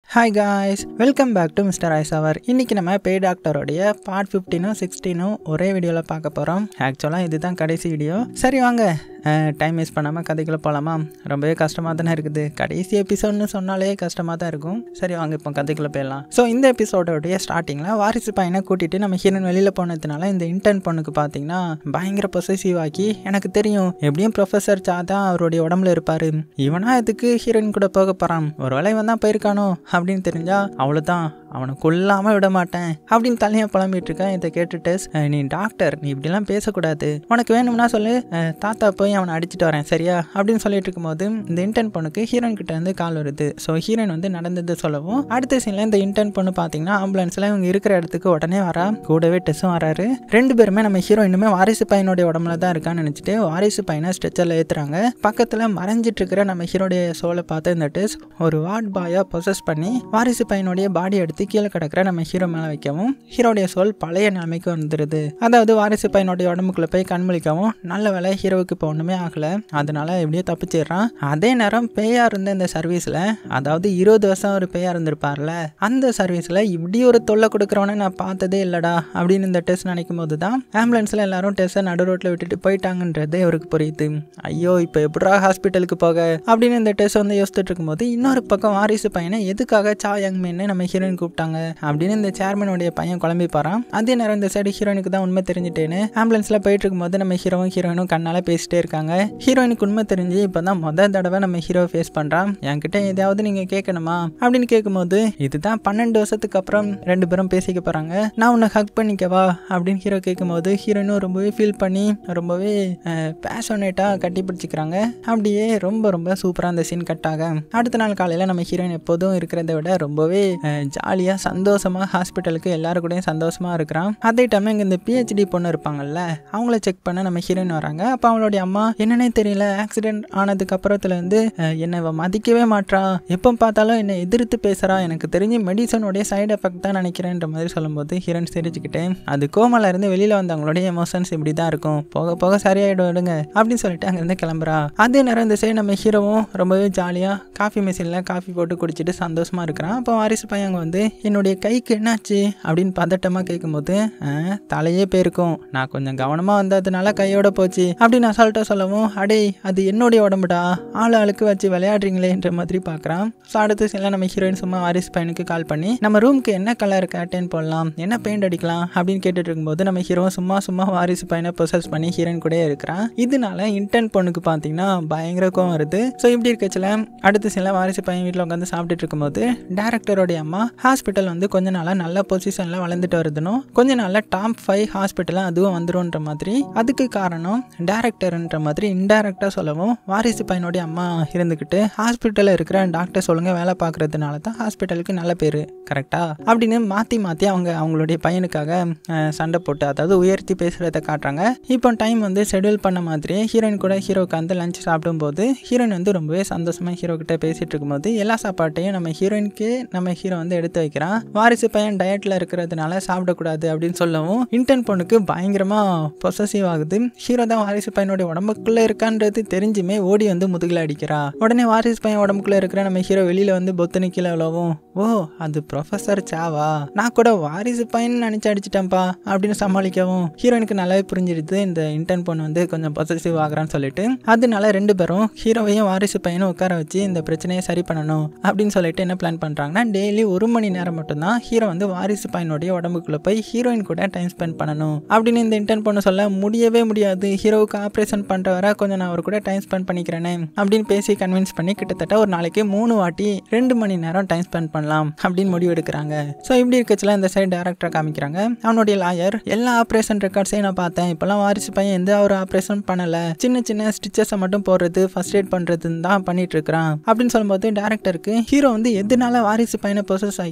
hi guys welcome back to mister ice அவர் இன்றைக்கி நம்ம பே டாக்டரோடைய பார்ட் ஃபிஃப்டீனும் சிக்ஸ்டீனும் ஒரே வீடியோவில் பார்க்க போகிறோம் ஆக்சுவலாக இதுதான் கடைசி வீடியோ சரி வாங்க டைம் வேஸ்ட் பண்ணாமல் கதைக்குள்ளே போகலாமா ரொம்பவே கஷ்டமாக தானே இருக்குது கடைசி எபிசோட்னு சொன்னாலே கஷ்டமாக தான் இருக்கும் சரி வாங்க இப்போ கதைக்குள்ளே போயிடலாம் ஸோ இந்த எபிசோடோடைய ஸ்டார்டிங்கில் வாரிசு பையனை கூட்டிகிட்டு நம்ம ஹீரோன் வெளியில் போனதுனால இந்த இன்டர்ன் பொண்ணுக்கு பார்த்தீங்கன்னா பயங்கர பொசசிவ் ஆக்கி எனக்கு தெரியும் எப்படியும் ப்ரொஃபஸர் சா தான் அவருடைய உடம்புல இருப்பார் இவனா இதுக்கு ஹீரோயின் கூட போக போகிறான் ஒரு வேளை இவன் தான் போயிருக்கானோ அப்படின்னு தெரிஞ்சா அவ்வளோதான் அவனை கொல்லாமல் விட மாட்டேன் அப்படின்னு தலையாக புலம்பிட்டு இருக்கேன் இதை கேட்டுட்டு "அஹ், நீ டாக்டர் நீ இப்படிலாம் பேசக்கூடாது உனக்கு வேணும்னா சொல்லு அஹ், தாத்தா போய் அவனை அடிச்சிட்டு வரேன் சரியா அப்படின்னு சொல்லிட்டு இருக்கும்போது இந்த இன்டர்ன் பொண்ணுக்கு ஹீரோயின் கிட்ட இருந்து கால் வருது ஸோ ஹீரோயின் வந்து நடந்தது சொல்லவும் அடுத்த சீனில் இந்த இன்டர்ன் பொண்ணு பார்த்தீங்கன்னா ஆம்புலன்ஸில் இவங்க இருக்கிற இடத்துக்கு உடனே வரா கூடவே டெஸ்ஸும் வராரு ரெண்டு பேருமே நம்ம ஹீரோயினுமே வாரிசு பையனுடைய உடம்புல தான் இருக்கான்னு நினச்சிட்டு வாரிசு பையனை ஸ்ட்ரெச்சரில் ஏற்றுறாங்க பக்கத்தில் மறைஞ்சிட்டு இருக்கிற நம்ம ஹீரோடைய சோலை பார்த்து இந்த டெஸ் ஒரு வார்ட் பாயை பொசஸ் பண்ணி வாரிசு பையனுடைய பாடி எடுத்து கீழே கிடக்கிற நம்ம ஹீரோ மேலே வைக்கவும் ஹீரோடைய சோல் பழைய நிலைமைக்கு வந்துடுது அதாவது வாரிசு பையனுடைய உடம்புக்குள்ள போய் கண்மொழிக்கவும் நல்ல வேலை ஹீரோவுக்கு இப்போ ஒன்றுமே ஆகலை அதனால எப்படியோ தப்பிச்சிடுறான் அதே நேரம் பேயா இருந்த இந்த சர்வீஸில் அதாவது இருபது வருஷம் ஒரு பேயா இருந்திருப்பார்ல அந்த சர்வீஸில் இப்படி ஒரு தொல்லை கொடுக்குறவனை நான் பார்த்ததே இல்லடா அப்படின்னு இந்த டெஸ்ட் நினைக்கும் போது தான் ஆம்புலன்ஸில் எல்லாரும் டெஸ்ட்டை நடு ரோட்டில் விட்டுட்டு போயிட்டாங்கன்றது இவருக்கு புரியுது ஐயோ இப்போ எப்படா ஹாஸ்பிட்டலுக்கு போக அப்படின்னு இந்த டெஸ்ட் வந்து யோசிச்சுட்டு இருக்கும்போது இன்னொரு பக்கம் வாரிசு பையனை எதுக்காக சா யங் மேன்னு நம்ம ஹீரோயின் கூப்பிட்டாங்க அப்படின்னு இந்த சேர்மனுடைய பையன் குழம்பி பாறான் அதே நேரம் இந்த சைடு ஹீரோயினுக்கு தான் உண்மை தெரிஞ்சுட்டேன்னு ஆம்புலன்ஸில் போயிட்டு இருக்கும்போது நம்ம ஹீரோவும் ஹீரோயினும் கண்ணால் பேசிட்டே இருக்காங்க ஹீரோயினுக்கு உண்மை தெரிஞ்சு இப்போ தான் முதல் தடவை நம்ம ஹீரோ ஃபேஸ் பண்ணுறான் என்கிட்ட எதாவது நீங்கள் கேட்கணுமா அப்படின்னு கேட்கும்போது இதுதான் பன்னெண்டு வருஷத்துக்கு அப்புறம் ரெண்டு பேரும் பேசிக்க போகிறாங்க நான் உன்னை ஹக் பண்ணிக்கவா அப்படின்னு ஹீரோ கேட்கும்போது ஹீரோயினும் ரொம்பவே ஃபீல் பண்ணி ரொம்பவே பேஷனேட்டாக கட்டி பிடிச்சிக்கிறாங்க அப்படியே ரொம்ப ரொம்ப சூப்பராக அந்த சீன் கட் ஆக அடுத்த நாள் காலையில் நம்ம ஹீரோயின் எப்போதும் இருக்கிறத விட ரொம்பவே ஜாலியாக சந்தோஷமாக ஹாஸ்பிட்டலுக்கு எல்லாரு கூடயும் சந்தோஷமாக இருக்கிறான் அதே டைம் இங்கே இந்த பிஹெச்டி பொண்ணு இருப்பாங்கல்ல அவங்கள செக் பண்ண நம்ம ஹீரோயின் வராங்க அப்போ அவங்களுடைய அம்மா என்னன்னே தெரியல ஆக்சிடென்ட் ஆனதுக்கு அப்புறத்துலேருந்து என்னை இவ மதிக்கவே மாட்றா எப்போ பார்த்தாலும் என்னை எதிர்த்து பேசுகிறா எனக்கு தெரிஞ்சு மெடிசனுடைய சைடு எஃபெக்ட் தான் நினைக்கிறேன்ற மாதிரி சொல்லும்போது ஹீரோயின் சிரிச்சுக்கிட்டு அது கோமால இருந்து வெளியில் வந்தவங்களுடைய எமோஷன்ஸ் இப்படி தான் இருக்கும் போக போக சரியாயிடும் விடுங்க அப்படின்னு சொல்லிட்டு அங்கேருந்து கிளம்புறா அதே நேரம் இந்த சைடு நம்ம ஹீரோவும் ரொம்பவே ஜாலியாக காஃபி மிஷினில் காஃபி போட்டு குடிச்சிட்டு சந்தோஷமாக இருக்கிறான் அப்போ வாரிசு பையன் அங்கே வந்து என்னுடைய கைக்கு என்னாச்சு அப்படின்னு பதட்டமாக கேட்கும்போது "ஆ, தலையே போயிருக்கும் நான் கொஞ்சம் கவனமாக வந்ததுனால கையோட போச்சு அப்படின்னு அசால்ட்டாக சொல்லவும் அடே அது என்னுடைய உடம்புடா ஆள் ஆளுக்கு வச்சு விளையாடுறீங்களேன்ற மாதிரி பார்க்குறான் ஸோ அடுத்த சில நம்ம ஹீரோயின் சும்மா வாரிசு பையனுக்கு கால் பண்ணி நம்ம ரூமுக்கு என்ன கலர் கேட்டேன் போடலாம் என்ன பெயிண்ட் அடிக்கலாம் அப்படின்னு கேட்டுட்டு இருக்கும்போது நம்ம ஹீரோவும் சும்மா சும்மா வாரிசு பையனை ப்ரொசஸ் பண்ணி ஹீரோயின் கூட இருக்கிறான் இதனால இன்டர்ன் பொண்ணுக்கு பார்த்தீங்கன்னா பயங்கர கோவம் வருது ஸோ இப்படி இருக்கச்சில அடுத்த சில வாரிசு பையன் வீட்டில் உட்காந்து சாப்பிட்டுட்டு இருக்கும்போது டேரக்டரோடைய அம்மா ஹாஸ்பிட்டல் வந்து கொஞ்ச நாளாக நல்ல பொசிஷனில் வளர்ந்துட்டு வருதுனும் கொஞ்ச நாளில் டாப் ஃபைவ் ஹாஸ்பிட்டலாக அதுவும் வந்துரும்ன்ற மாதிரி அதுக்கு காரணம் டேரக்டர்ன்ற மாதிரி இன்டைரக்டாக சொல்லவும் வாரிசு பையனுடைய அம்மா இருந்துக்கிட்டு ஹாஸ்பிட்டலில் இருக்கிற டாக்டர் சொல்லுங்க வேலை பார்க்கறதுனால தான் ஹாஸ்பிட்டலுக்கு நல்ல பேர் கரெக்டா அப்படின்னு மாற்றி மாற்றி அவங்க அவங்களுடைய பையனுக்காக அஹ், சண்டை போட்டு அதாவது உயர்த்தி பேசுகிறத காட்டுறாங்க இப்போ டைம் வந்து ஷெட்யூல் பண்ண மாதிரியே ஹீரோயின் கூட ஹீரோ உட்காந்து லஞ்ச் சாப்பிடும்போது ஹீரோயின் வந்து ரொம்பவே சந்தோஷமாக ஹீரோ கிட்ட பேசிட்டு இருக்கும்போது எல்லா சாப்பாட்டையும் நம்ம ஹீரோயினுக்கு நம்ம ஹீரோ வந்து எடுத்து வைக்கிறான் வாரிசு பையன் டயட்டில் இருக்கிறதுனால சாப்பிடக்கூடாது அப்படின்னு சொல்லவும் இன்டர்ன் பொண்ணுக்கு பயங்கரமாக பொசசிவ் ஆகுது ஹீரோ தான் வாரிசு பையனுடைய உடம்புக்குள்ளே இருக்கான்றது தெரிஞ்சுமே ஓடி வந்து முதுகில் அடிக்கிறா உடனே வாரிசு பையன் உடம்புக்குள்ளே இருக்கிற நம்ம ஹீரோ வெளியில் வந்து பொத்தனு கீழே விழவும் ஓ அது ப்ரொஃபஸர் சாவா நான் கூட வாரிசு பையன் நினச்சி அடிச்சிட்டேன்ப்பா அப்படின்னு சமாளிக்கவும் ஹீரோயினுக்கு நல்லாவே புரிஞ்சிடுது இந்த இன்டர்ன் பொண்ணு வந்து கொஞ்சம் பொசசிவ் ஆகுறான்னு சொல்லிட்டு அதனால ரெண்டு பேரும் ஹீரோவையும் வாரிசு பையனும் உட்கார வச்சு இந்த பிரச்சனையை சரி பண்ணணும் அப்படின்னு சொல்லிட்டு என்ன பிளான் பண்ணுறாங்கன்னா டெய்லி ஒரு மணி நேரம் மட்டும்தான் ஹீரோ வந்து வாரிசு பையனுடைய உடம்புக்குள்ளே போய் ஹீரோயின் கூட டைம் ஸ்பெண்ட் பண்ணணும் அப்படின்னு இந்த இன்டர்ன் பொண்ணு சொல்ல முடியவே முடியாது ஹீரோவுக்கு ஆப்ரேஷன் பண்ணுற வர கொஞ்சம் நான் அவர் கூட டைம் ஸ்பெண்ட் பண்ணிக்கிறேனே அப்படின்னு பேசி கன்வின்ஸ் பண்ணி கிட்டத்தட்ட ஒரு நாளைக்கு மூணு வாட்டி ரெண்டு மணி நேரம் டைம் ஸ்பெண்ட் பண்ணலாம் அப்படின்னு முடிவு எடுக்கிறாங்க ஸோ இப்படி இருக்கச்சுல இந்த சைடு டேரக்டரை காமிக்கிறாங்க அவனுடைய லாயர் எல்லா ஆப்ரேஷன் ரெக்கார்ட்ஸையும் நான் பார்த்தேன் இப்போல்லாம் வாரிசு பையன் எந்த ஒரு ஆப்ரேஷன் பண்ணலை சின்ன சின்ன ஸ்டிச்சஸை மட்டும் போடுறது ஃபர்ஸ்ட் எய்ட் பண்ணுறதுன்னு தான் பண்ணிட்டு இருக்கிறான் அப்படின்னு சொல்லும்போது டேரக்டருக்கு ஹீரோ வந்து எதனால வாரிசு பையனை ப்ரொசஸ் ஆகி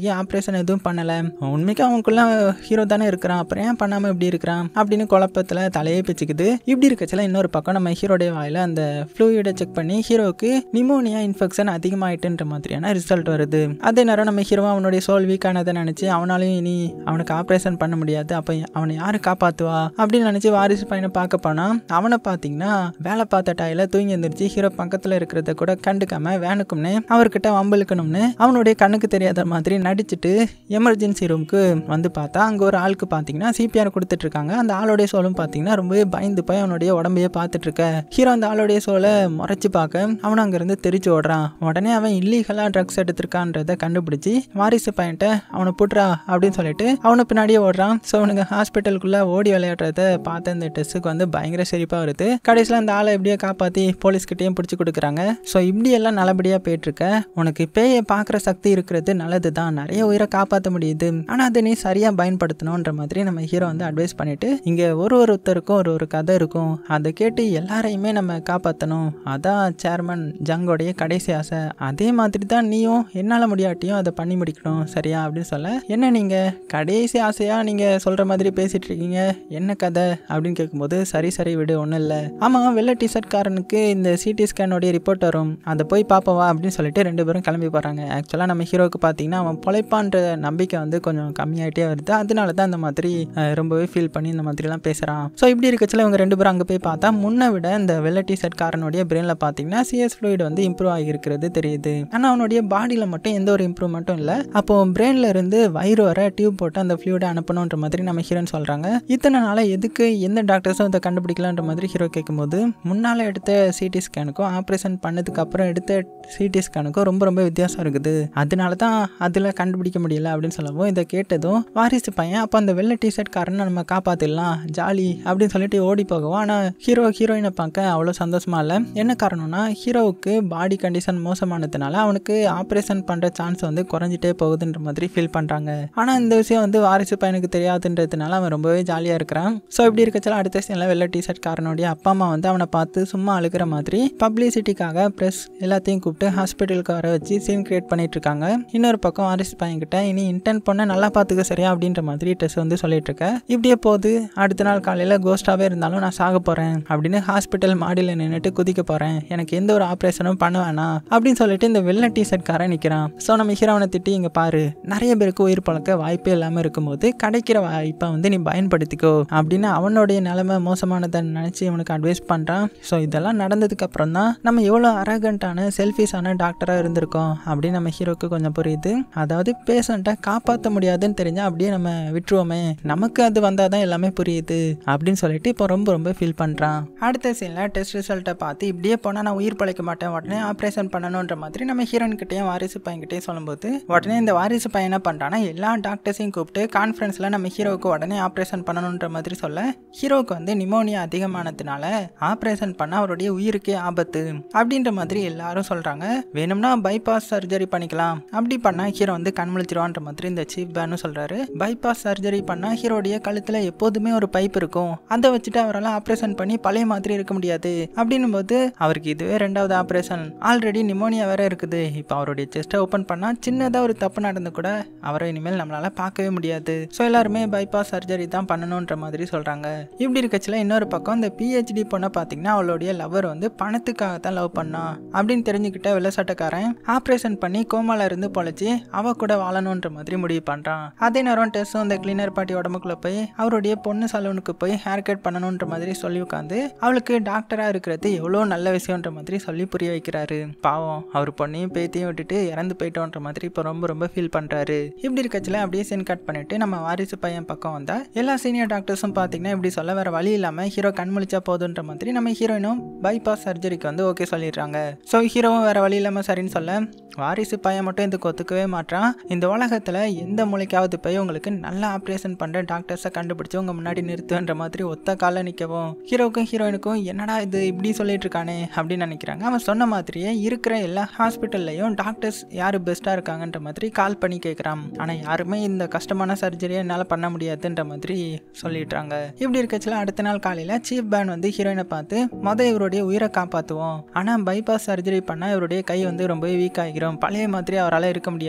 போய் ஆப்ரேஷன் எதுவும் பண்ணலை உண்மைக்கு அவனுக்குள்ள ஹீரோ தானே இருக்கிறான் அப்புறம் ஏன் பண்ணாமல் இப்படி இருக்கிறான் அப்படின்னு குழப்பத்தில் தலையே பிச்சுக்குது இப்படி இருக்கச்சில இன்னொரு பக்கம் நம்ம ஹீரோடைய வாயில் அந்த ஃப்ளூயிடை செக் பண்ணி ஹீரோவுக்கு நிமோனியா இன்ஃபெக்ஷன் அதிகமாயிட்டுன்ற மாதிரியான ரிசல்ட் வருது அதே நேரம் நம்ம ஹீரோ அவனுடைய சோல் வீக் ஆனதை நினச்சி அவனாலையும் இனி அவனுக்கு ஆப்ரேஷன் பண்ண முடியாது அப்போ அவனை யார் காப்பாற்றுவா அப்படின்னு நினச்சி வாரிசு பையனை பார்க்க போனால் அவனை பார்த்தீங்கன்னா வேலை பார்த்த டாயில் தூங்கி எந்திரிச்சு ஹீரோ பக்கத்தில் இருக்கிறத கூட கண்டுக்காம வேணுக்கும்னு அவர்கிட்ட வம்பளுக்கணும்னு அவனுடைய கண்ணுக்கு தெரியாத மாதிரி நடிச்சுட்டு எமர்ஜென்சி ரூமுக்கு வந்து பார்த்தா அங்கே ஒரு ஆளுக்கு பார்த்தீங்கன்னா சிபிஆர் கொடுத்துட்டு இருக்காங்க அந்த ஆளுடைய சோலும் பார்த்தீங்கன்னா ரொம்பவே பயந்து போய் அவனுடைய உடம்பையே பார்த்துட்டு இருக்க ஹீரோ அந்த ஆளுடைய சோலை முறைச்சு பார்க்க அவன் அங்கேருந்து தெரிச்சு ஓடுறான் உடனே அவன் இல்லீகலாக ட்ரக்ஸ் எடுத்திருக்கான்றத கண்டுபிடிச்சி வாரிசு பையன்ட்ட அவனை புட்றா அப்படின்னு சொல்லிட்டு அவனை பின்னாடியே ஓடுறான் ஸோ அவனுக்கு ஹாஸ்பிட்டலுக்குள்ளே ஓடி விளையாடுறத பார்த்த இந்த டெஸ்ட்டுக்கு வந்து பயங்கர சிரிப்பாக வருது கடைசியில் அந்த ஆளை எப்படியோ காப்பாற்றி போலீஸ்கிட்டையும் பிடிச்சி கொடுக்குறாங்க ஸோ இப்படி எல்லாம் நல்லபடியாக போயிட்டுருக்க உனக்கு பேயை பார்க்குற சக்தி இருக்கிறது நல்லது தான் நிறைய உயிரை காப்பாற்ற முடியுது ஆனால் அதை நீ சரியாக பயன்படுத்தணுன்ற மாதிரி நம்ம ஹீரோ வந்து அட்வைஸ் பண்ணிட்டு இங்கே ஒரு ஒருத்தருக்கும் ஒரு ஒரு கதை இருக்கும் அதை கேட்டு எல்லாரையுமே நம்ம காப்பாற்றணும் அதான் சேர்மன் ஜங்கோடைய கடைசி ஆசை அதே மாதிரி தான் நீயும் என்னால் முடியாட்டியும் அதை பண்ணி முடிக்கணும் சரியா அப்படின்னு சொல்ல என்ன நீங்கள் கடைசி ஆசையாக நீங்கள் சொல்கிற மாதிரி பேசிகிட்டு இருக்கீங்க என்ன கதை அப்படின்னு கேட்கும்போது சரி சரி விடு ஒன்றும் இல்லை ஆமாம் வெள்ளை டிஷர்ட் காரனுக்கு இந்த சிடி ஸ்கேனோடைய ரிப்போர்ட் வரும் அதை போய் பார்ப்பவா அப்படின்னு சொல்லிட்டு ரெண்டு பேரும் கிளம்பி போகிறாங்க ஆக்சுவலாக நம்ம ஹீரோவுக்கு பார்த்தீங்கன்னா அவன் பொழைப்பான்ற நம்பிக்கை வந்து கொஞ்சம் கம்மியாயிட்டே வருது அதனால தான் இந்த மாதிரி அஹ், ரொம்பவே ஃபீல் பண்ணி இந்த மாதிரிலாம் பேசுகிறான் ஸோ இப்படி இருக்கச்சில் இவங்க ரெண்டு பேரும் அங்கே போய் பார்த்தா முன்னை விட இந்த வெள்ளை டிஷர்ட் காரனுடைய பிரெயினில் பார்த்தீங்கன்னா சிஎஸ் ஃப்ளூயிட் வந்து இம்ப்ரூவ் ஆகியிருக்கிறது தெரியுது ஆனால் அவனுடைய பாடியில் மட்டும் எந்த ஒரு இம்ப்ரூவ்மெண்ட்டும் இல்லை அப்போ பிரெயினில் இருந்து வயிறு வர டியூப் போட்டு அந்த ஃப்ளூயிடை அனுப்பணுன்ற மாதிரி நம்ம ஹீரோன்னு சொல்கிறாங்க இத்தனை நாளாக எதுக்கு எந்த டாக்டர்ஸும் இதை கண்டுபிடிக்கலான்ற மாதிரி ஹீரோ கேட்கும்போது முன்னால் எடுத்த சிடி ஸ்கேனுக்கும் ஆப்ரேஷன் பண்ணதுக்கு அப்புறம் எடுத்த சிடி ஸ்கேனுக்கும் ரொம்ப ரொம்ப வித்தியாசம் இருக்குது அதனால தான் அதில் கண்டுபிடிக்க முடியல அப்படின்னு சொல்லவும் இதை கேட்டதும் வாரிசு பையன் அப்போ அந்த வெள்ளை டிஷர்ட் காரனை நம்ம காப்பாற்றிடலாம் ஜாலி அப்படின்னு சொல்லிட்டு ஓடி போகவும் ஆனால் ஹீரோ ஹீரோயினை பார்க்க அவ்வளோ சந்தோஷமா இல்லை என்ன காரணம்னா ஹீரோவுக்கு பாடி கண்டிஷன் மோசமானதுனால அவனுக்கு ஆப்ரேஷன் பண்ணுற சான்ஸ் வந்து குறைஞ்சிட்டே போகுதுன்ற மாதிரி ஃபீல் பண்ணுறாங்க ஆனால் இந்த விஷயம் வந்து வாரிசு பையனுக்கு தெரியாதுன்றதுனால அவன் ரொம்பவே ஜாலியாக இருக்கிறான் ஸோ இப்படி இருக்கச்சால அடுத்த சீனில் வெள்ளை டிஷர்ட் காரனுடைய அப்பா அம்மா வந்து அவனை பார்த்து சும்மா அழுகிற மாதிரி பப்ளிசிட்டிக்காக ப்ரெஸ் எல்லாத்தையும் கூப்பிட்டு ஹாஸ்பிட்டலுக்கு வர வச்சு சீன் கிரியேட் பண்ணிட்டு இருக்காங்க இன்னொரு பக்கம் வாரிசு பையன்கிட்ட இனி இன்டென்ட் பண்ண நல்லா பார்த்துக்க சரியா அப்படின்ற மாதிரி டெஸ் வந்து சொல்லிட்டு இருக்க இப்படியே போகுது அடுத்த நாள் காலையில் கோஸ்டாகவே இருந்தாலும் நான் சாக போகிறேன் அப்படின்னு ஹாஸ்பிட்டல் மாடியில் நின்றுட்டு குதிக்க போகிறேன் எனக்கு எந்த ஒரு ஆப்ரேஷனும் பண்ண வேணாம் அப்படின்னு சொல்லிட்டு இந்த வெள்ளை டிஷர்ட் காரன் நிற்கிறான் ஸோ நம்ம ஹீரோவனை திட்டி இங்கே பாரு நிறைய பேருக்கு உயிர் பழக்க வாய்ப்பே இல்லாமல் இருக்கும்போது கிடைக்கிற வாய்ப்பை வந்து நீ பயன்படுத்திக்கோ அப்படின்னு அவனுடைய நிலைமை மோசமானதை நினச்சி இவனுக்கு அட்வைஸ் பண்ணுறான் ஸோ இதெல்லாம் நடந்ததுக்கு அப்புறம் தான் நம்ம எவ்வளோ அரகண்டான செல்ஃபிஷான டாக்டராக இருந்திருக்கோம் அப்படின்னு நம்ம ஹீரோக்கு கொஞ்சம் புரியுது அதாவது பேஷண்ட்டை காப்பாற்ற முடியாதுன்னு தெரிஞ்சா அப்படியே நம்ம விட்டுருவோமே நமக்கு அது வந்தால் தான் எல்லாமே புரியுது அப்படின்னு சொல்லிட்டு இப்போ ரொம்ப ரொம்ப ஃபீல் பண்ணுறான் அடுத்த சீனில் டெஸ்ட் ரிசல்ட்டை பார்த்து இப்படியே போனால் நான் உயிர் பழைக்க மாட்டேன் உடனே ஆப்ரேஷன் பண்ணணுன்ற மாதிரி நம்ம ஹீரோயின் கிட்டேயும் வாரிசு பையன்கிட்டயும் சொல்லும்போது உடனே இந்த வாரிசு பையன் என்ன பண்ணுறான்னா எல்லா டாக்டர்ஸையும் கூப்பிட்டு கான்ஃபரன்ஸில் நம்ம ஹீரோவுக்கு உடனே ஆப்ரேஷன் பண்ணணுன்ற மாதிரி சொல்ல ஹீரோவுக்கு வந்து நிமோனியா அதிகமானதுனால ஆப்ரேஷன் பண்ண அவருடைய உயிருக்கே ஆபத்து அப்படின்ற மாதிரி எல்லாரும் சொல்கிறாங்க வேணும்னா பைபாஸ் சர்ஜரி பண்ணிக்கலாம் அப்படி பண்ணால் ஹீரோ வந்து கண் முழிச்சிருவான்ற மாதிரி இந்த சீஃப் பேனு சொல்கிறாரு பைபாஸ் சர்ஜரி பண்ணால் ஹீரோடைய கழுத்தில் எப்போதுமே ஒரு பைப் இருக்கும் அதை வச்சுட்டு அவரால் ஆப்ரேஷன் பண்ணி பழைய மாதிரி இருக்க முடியாது அப்படின்னும் போது அவருக்கு இதுவே ரெண்டாவது ஆப்ரேஷன் ஆல்ரெடி நிமோனியா வேற இருக்குது இப்போ அவருடைய செஸ்ட்டை ஓப்பன் பண்ணால் சின்னதாக ஒரு தப்பு நடந்து கூட அவரை இனிமேல் நம்மளால் பார்க்கவே முடியாது ஸோ எல்லாருமே பைபாஸ் சர்ஜரி தான் பண்ணணுன்ற மாதிரி சொல்கிறாங்க இப்படி இருக்கச்சில இன்னொரு பக்கம் இந்த பிஹெச்டி பொண்ணை பார்த்தீங்கன்னா அவளுடைய லவர் வந்து பணத்துக்காக தான் லவ் பண்ணா அப்படின்னு தெரிஞ்சுக்கிட்ட வெள்ள சட்டக்காரன் ஆப்ரேஷன் பண்ணி கோமால இருந்து பொழைச்சி அவ கூட வாழணுன்ற மாதிரி முடிவு பண்ணுறான் அதே நேரம் டெஸ்ஸும் இந்த கிளீனர் பாட்டி உடம்புக்குள்ள போய் அவருடைய பொண்ணு சலூனுக்கு போய் ஹேர் கட் பண்ணணுன்ற மாதிரி சொல்லி உட்காந்து அவளுக்கு டாக்டராக இருக்கிறது எவ்வளோ நல்ல விஷயம்ன்ற மாதிரி சொல்லி புரிய வைக்கிறாரு பாவம் அவர் பொண்ணையும் பேத்தையும் விட்டுட்டு இறந்து போயிட்டோன்ற மாதிரி இப்போ ரொம்ப ரொம்ப ஃபீல் பண்ணுறாரு இப்படி இருக்கச்சில அப்படியே சீன் கட் பண்ணிட்டு நம்ம வாரிசு பையன் பக்கம் வந்தா எல்லா சீனியர் டாக்டர்ஸும் பார்த்தீங்கன்னா இப்படி சொல்ல வேற வழி இல்லாமல் ஹீரோ கண் முழிச்சா போதுன்ற மாதிரி நம்ம ஹீரோயினும் பைபாஸ் சர்ஜரிக்கு வந்து ஓகே சொல்லிடுறாங்க ஸோ ஹீரோவும் வேற வழி இல்லாமல் சரின்னு சொல்ல வாரிசு பையன் மட்டும் இதுக்கு ஒத்துக்கவே மாட்டான் இந்த உலகத்தில் எந்த மூளைக்காவது போய் உங்களுக்கு நல்ல ஆப்ரேஷன் பண்ணுற டாக்டர்ஸை கண்டுபிடிச்சு உங்க முன்னாடி நிறுத்துன்ற மாதிரி ஒத்த காலில் நிற்கவும் ஹீரோவுக்கும் ஹீரோயினுக்கும் என்னடா இது இப்படி சொல்லிட்டு இருக்கானே அப்படின்னு நினைக்கிறாங்க அவன் சொன்ன மாதிரியே இருக்கிற எல்லா ஹாஸ்பிட்டல்லையும் டாக்டர்ஸ் யார் பெஸ்ட்டாக இருக்காங்கன்ற மாதிரி கால் பண்ணி கேட்குறான் ஆனால் யாருமே இந்த கஷ்டமான சர்ஜரியை என்னால் பண்ண முடியாதுன்ற மாதிரி சொல்லிடுறாங்க இப்படி இருக்கச்சில அடுத்த நாள் காலையில் சீஃப் பேன் வந்து ஹீரோயினை பார்த்து மொதல் இவருடைய உயிரை காப்பாற்றுவோம் ஆனால் பைபாஸ் சர்ஜரி பண்ணால் இவருடைய கை வந்து ரொம்பவே வீக் ஆகிரும் பழைய மாதிரி அவரால் இருக்க முடியாது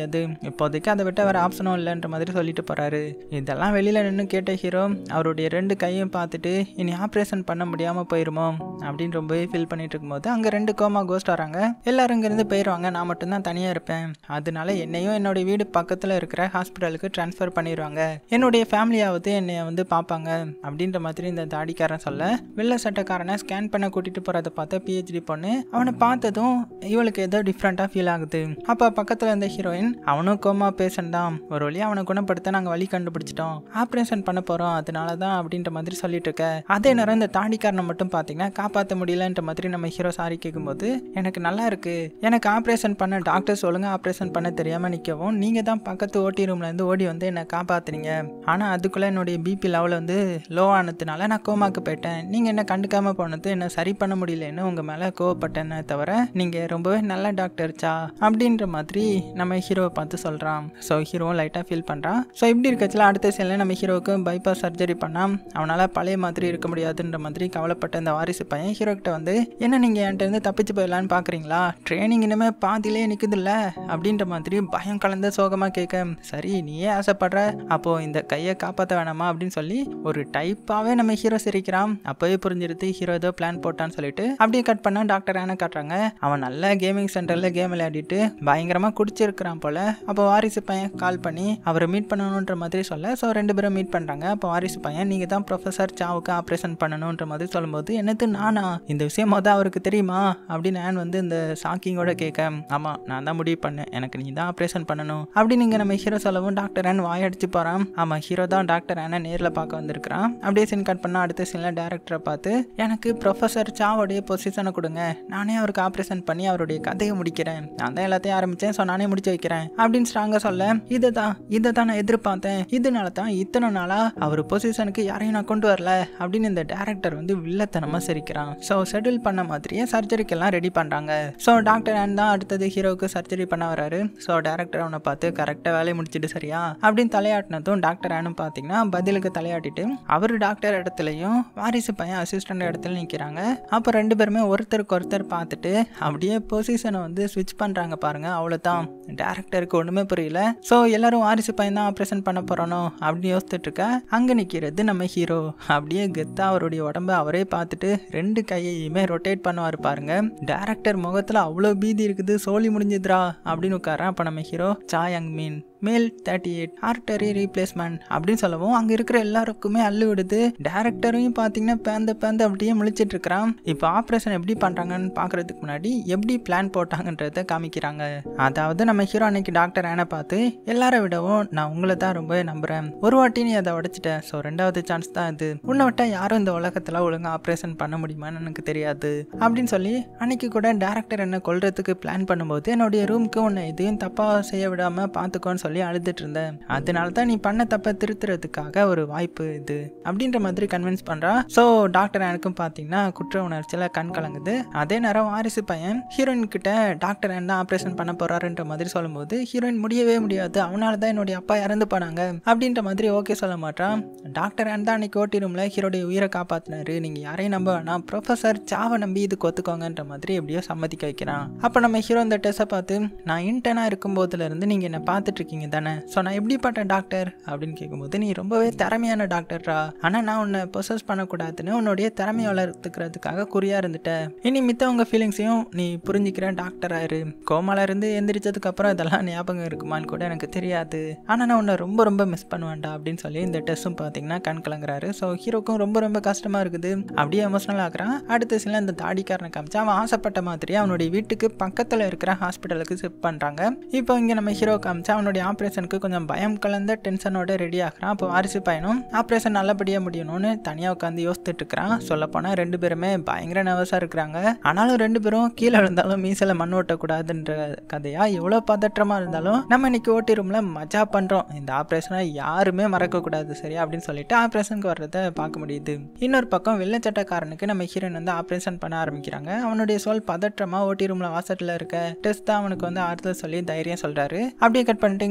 இப்போதைக்கு அதை விட்ட வேறு ஆப்ஷனும் இல்லைன்ற மாதிரி சொல்லிட்டு போகிறாரு இதெல்லாம் வெளியில் நின்று கேட்ட ஹீரோ அவருடைய ரெண்டு கையும் பார்த்துட்டு இனி ஆப்ரேஷன் பண்ண முடியாமல் போயிருமோ அப்படின்னு ரொம்பவே ஃபீல் பண்ணிட்டு இருக்கும்போது அங்கே ரெண்டு கோமா கோஸ்ட் வராங்க எல்லாரும் இங்கேருந்து போயிடுவாங்க நான் மட்டும்தான் தனியாக இருப்பேன் அதனால என்னையும் என்னுடைய வீடு பக்கத்தில் இருக்கிற ஹாஸ்பிட்டலுக்கு ட்ரான்ஸ்ஃபர் பண்ணிடுவாங்க என்னுடைய ஃபேமிலியாவது என்னை வந்து பார்ப்பாங்க அப்படின்ற மாதிரி இந்த தாடிக்காரன் சொல்ல வெள்ளை சட்டக்காரனை ஸ்கேன் பண்ண கூட்டிட்டு போகிறத பார்த்த பிஹெச்டி பொண்ணு அவனை பார்த்ததும் இவளுக்கு ஏதோ டிஃப்ரெண்ட்டாக ஃபீல் ஆகுது அப்போ பக்கத்தில் இருந்த ஹீரோயின் அவனும் கோமா பேஷண்ட் தான் ஒரு வழி அவனை குணப்படுத்த நாங்கள் வழி கண்டுபிடிச்சிட்டோம் ஆப்ரேஷன் பண்ண போகிறோம் அதனால தான் அப்படின்ற மாதிரி சொல்லிட்டு இருக்க அதே நேரம் இந்த தாடிக்காரனை மட்டும் பார்த்தீங்கன்னா காப்பாற்ற முடியலன்ற மாதிரி நம்ம ஹீரோ சாரி கேட்கும்போது எனக்கு நல்லா இருக்கு எனக்கு ஆப்ரேஷன் பண்ண டாக்டர் சொல்லுங்க ஆப்ரேஷன் பண்ண தெரியாமல் நிற்கவும் நீங்கள் தான் பக்கத்து ஓட்டி ரூம்லேருந்து ஓடி வந்து என்னை காப்பாத்துறீங்க ஆனால் அதுக்குள்ளே என்னுடைய பிபி லெவல் வந்து லோ ஆனதுனால நான் கோமாக்கு போயிட்டேன் நீங்கள் என்ன கண்டுக்காமல் போனது என்ன சரி பண்ண முடியலன்னு உங்கள் மேலே கோவப்பட்டேனே தவிர நீங்கள் ரொம்பவே நல்ல டாக்டர்ச்சா அப்படின்ற மாதிரி நம்ம ஹீரோவை பார்த்து சொல்கிறான் ஸோ ஹீரோவும் லைட்டாக ஃபீல் பண்ணுறான் ஸோ இப்படி இருக்கச்சில் அடுத்த சீனில் நம்ம ஹீரோவுக்கு பைபாஸ் சர்ஜரி பண்ணால் அவனால் பழைய மாதிரி இருக்க முடியாதுன்ற மாதிரி கவலைப்பட்ட இந்த வாரிசு பையன் ஹீரோ கிட்ட வந்து என்ன நீங்கள் என்கிட்ட இருந்து தப்பிச்சு போயிடலான்னு பார்க்குறீங்களா ட்ரைனிங் இனிமேல் பாதியிலே நிற்குதுல்ல அப்படின்ற மாதிரி பயம் கலந்த சோகமாக கேட்க சரி நீயே ஆசைப்படுற அப்போது இந்த கையை காப்பாற்ற வேணாமா அப்படின்னு சொல்லி ஒரு டைப்பாகவே நம்ம ஹீரோ சிரிக்கிறான் அப்போவே புரிஞ்சிருது ஹீரோ ஏதோ பிளான் போட்டான்னு சொல்லிட்டு அப்படியே கட் பண்ண டாக்டர் ஆன காட்டுறாங்க அவன் நல்ல கேமிங் சென்டரில் கேம் விளையாடிட்டு பயங்கரமாக குடிச்சிருக்கிறான் போல அப்போ வாரிசு பையன் கால் பண்ணி அவரை மீட் பண்ணணுன்ற மாதிரி சொல்ல ஸோ ரெண்டு பேரும் மீட் பண்ணுறாங்க அப்போ வாரிசு பையன் நீங்கள் தான் ப்ரொஃபஸர் சாவுக்கு ஆப்ரேஷன் பண்ணணுன்ற மாதிரி சொல்லும்போது என்னது நானா இந்த விஷயம் மொதல் அவருக்கு தெரியுமா அப்படின்னு ஆன் வந்து இந்த ஷாக்கிங்கோட கேட்க ஆமாம் நான் தான் முடிவு பண்ணேன் எனக்கு நீ தான் ஆப்ரேஷன் பண்ணணும் அப்படின்னு இங்கே நம்ம ஹீரோ சொல்லவும் டாக்டர் ஆன் வாயடிச்சு போகிறான் ஆமாம் ஹீரோ தான் டாக்டர் ஆனை நேரில் பார்க்க வந்திருக்கிறான் அப்படியே சீன் கட் பண்ணால் அடுத்த சீனில் டேரக்டரை பார்த்து எனக்கு ப்ரொஃபஸர் சாவோடைய பொசிஷனை கொடுங்க நானே அவருக்கு ஆப்ரேஷன் பண்ணி அவருடைய கதையை முடிக்கிறேன் நான் தான் எல்லாத்தையும் ஆரம்பித்தேன் ஸோ நானே முடிச்சு வைக்கிறேன் அப்படின்னு ஸ்ட்ராங்காக சொல்ல இதை தான் இதை தான் நான் எதிர்பார்த்தேன் இதனால தான் இத்தனை நாளாக அவர் பொசிஷனுக்கு யாரையும் நான் கொண்டு வரல அப்படின்னு இந்த டேரக்டர் வந்து வில்லத்தனமாக சிரிக்கிறான் ஸோ ஷெட்யூல் பண்ண மாதிரியே சர்ஜரிக்கெல்லாம் ரெடி பண்ணுறாங்க ஸோ டாக்டர் ஆன் தான் அடுத்தது ஹீரோவுக்கு சர்ஜரி பண்ண வராரு ஸோ டேரக்டர் அவனை பார்த்து கரெக்டாக வேலையை முடிச்சிட்டு சரியா அப்படின்னு தலையாட்டினதும் டாக்டர் ஆனும் பார்த்தீங்கன்னா பதிலுக்கு தலையாட்டிட்டு அவர் டாக்டர் இடத்துலையும் வாரிசு பையன் அசிஸ்டன்ட் இடத்துல நிற்கிறாங்க அப்போ ரெண்டு பேருமே ஒருத்தருக்கு ஒருத்தர் பார்த்துட்டு அப்படியே பொசிஷனை வந்து ஸ்விட்ச் பண்ணுறாங்க பாருங்க அவ்வளோதான் டேரக்டருக்கு ஒன்றுமே புரியல ஸோ எல்லாரும் வாரிசு பையன் தான் ஆப்ரேஷன் பண்ண போகிறோனோ அப்படின்னு யோசிச்சுட்டு இருக்க அங்கே நிற்கிறது நம்ம ஹீரோ அப்படியே கெத்தா அவருடைய உடம்ப அவரே பார்த்துட்டு ரெண்டு கையையுமே ரொட்டேட் பண்ணுவார் பாருங்க டேரக்டர் முகத்தில் அவ்வளோ பீதி இருக்குது சோழி முடிஞ்சுதுரா அப்படின்னு உட்காரன் அப்போ நம்ம ஹீரோ சாயங் மீன் மேல் தேர்ட்டி எயிட் ஆர்டரி ரீப்ளேஸ்மெண்ட் அப்படின்னு சொல்லவும் அங்கே இருக்கிற எல்லாருக்குமே அள்ளு விடுது டேரக்டரையும் பார்த்தீங்கன்னா பேந்த பேந்த அப்படியே முழிச்சிட்டு இருக்கிறான் இப்போ ஆப்ரேஷன் எப்படி பண்ணுறாங்கன்னு பார்க்கறதுக்கு முன்னாடி எப்படி பிளான் போட்டாங்கன்றத காமிக்கிறாங்க அதாவது நம்ம ஹீரோ அன்னைக்கு டாக்டர் ஆனை பார்த்து எல்லாரை விடவும் நான் உங்களை தான் ரொம்பவே நம்புகிறேன் ஒரு வாட்டி நீ அதை உடைச்சிட்ட ஸோ ரெண்டாவது சான்ஸ் தான் இது உன்னை விட்டால் யாரும் இந்த உலகத்தில் ஒழுங்காக ஆப்ரேஷன் பண்ண முடியுமான்னு எனக்கு தெரியாது அப்படின்னு சொல்லி அன்னைக்கு கூட டேரக்டர் என்ன கொல்றதுக்கு பிளான் பண்ணும்போது என்னுடைய ரூமுக்கு உன்னை எதையும் தப்பாக செய்ய விடாமல் பார்த்துக்கோன்னு சொல்லி அழுதுட்டு இருந்தேன் அதனால தான் நீ பண்ண தப்பை திருத்துறதுக்காக ஒரு வாய்ப்பு இது அப்படின்ற மாதிரி கன்வின்ஸ் பண்ணுறா ஸோ டாக்டர் எனக்கும் பார்த்தீங்கன்னா குற்ற உணர்ச்சியில் கண் கலங்குது அதே நேரம் வாரிசு பையன் ஹீரோயின் கிட்ட டாக்டர் என்ன ஆப்ரேஷன் பண்ண போறாருன்ற மாதிரி சொல்லும்போது ஹீரோயின் முடியவே முடியாது அவனால தான் என்னுடைய அப்பா இறந்து போனாங்க அப்படின்ற மாதிரி ஓகே சொல்ல மாட்டான் டாக்டர் தான் அன்னைக்கு ஓட்டி ரூமில் ஹீரோடைய உயிரை காப்பாத்தினாரு நீங்கள் யாரையும் நம்ப வேணாம் ப்ரொஃபஸர் சாவை நம்பி இதுக்கு ஒத்துக்கோங்கன்ற மாதிரி எப்படியோ சம்மதிக்க வைக்கிறான் அப்போ நம்ம ஹீரோ இந்த டெஸ்ட்டை பார்த்து நான் இன்டர்னாக இருக்கும்போதுலேருந்து நீங்கள் என்னை பார்த்துட்டு இருக்கீங்க தானே ஸோ நான் எப்படிப்பட்ட டாக்டர் அப்படின்னு கேட்கும்போது நீ ரொம்பவே திறமையான டாக்டர்ரா ஆனால் நான் உன்னை ப்ரொசஸ் பண்ணக்கூடாதுன்னு உன்னுடைய திறமையை வளர்த்துக்கிறதுக்காக குறியாக இருந்துட்டேன் இனி மித்தவங்க ஃபீலிங்ஸையும் நீ புரிஞ்சிக்கிற டாக்டராக இரு கோமால இருந்து எந்திரிச்சதுக்கு அப்புறம் இதெல்லாம் ஞாபகம் இருக்குமான்னு கூட எனக்கு தெரியாது ஆனால் நான் உன்னை ரொம்ப ரொம்ப மிஸ் பண்ணுவேன்டா அப்படின்னு சொல்லி இந்த டெஸ்ட்டும் பார்த்தீங்கன்னா கண் கலங்குறாரு ஸோ ஹீரோக்கும் ரொம்ப ரொம்ப கஷ்டமாக இருக்குது அப்படியே எமோஷனல் ஆகுறான் அடுத்த சில இந்த தாடிக்காரனை காமிச்சு அவன் ஆசைப்பட்ட மாதிரி அவனுடைய வீட்டுக்கு பக்கத்தில் இருக்கிற ஹாஸ்பிட்டலுக்கு ஷிஃப்ட் பண்ணுறாங்க இப்போ இங்கே நம்ம ஹீரோ காமிச்சு அவனுடைய ஆப்ரேஷனுக்கு கொஞ்சம் பயம் கலந்த டென்ஷனோட ரெடி ஆகிறான் அப்போ வாரிசு பையனும் ஆப்ரேஷன் நல்லபடியாக முடியணும்னு தனியாக உட்காந்து யோசித்துட்டு இருக்கிறான் சொல்லப்போனால் ரெண்டு பேருமே பயங்கர நர்வஸாக இருக்கிறாங்க ஆனாலும் ரெண்டு பேரும் கீழே விழுந்தாலும் மீசல மண் ஓட்டக்கூடாதுன்ற கதையா எவ்வளோ பதற்றமாக இருந்தாலும் நம்ம இன்னைக்கு ஓட்டி ரூமில் மஜா பண்ணுறோம் இந்த ஆப்ரேஷனை யாருமே மறக்கக்கூடாது சரியா அப்படின்னு சொல்லிட்டு ஆப்ரேஷனுக்கு வர்றதை பார்க்க முடியுது இன்னொரு பக்கம் வெள்ளச்சட்டக்காரனுக்கு நம்ம ஹீரோயின் வந்து ஆப்ரேஷன் பண்ண ஆரம்பிக்கிறாங்க அவனுடைய சொல் பதற்றமாக ஓட்டி ரூமில் வாசட்டில் இருக்க டெஸ்ட் தான் அவனுக்கு வந்து ஆறுதல் சொல்லி தைரியம் சொல்கிறாரு அப்படியே கட் பண்ணிட்டு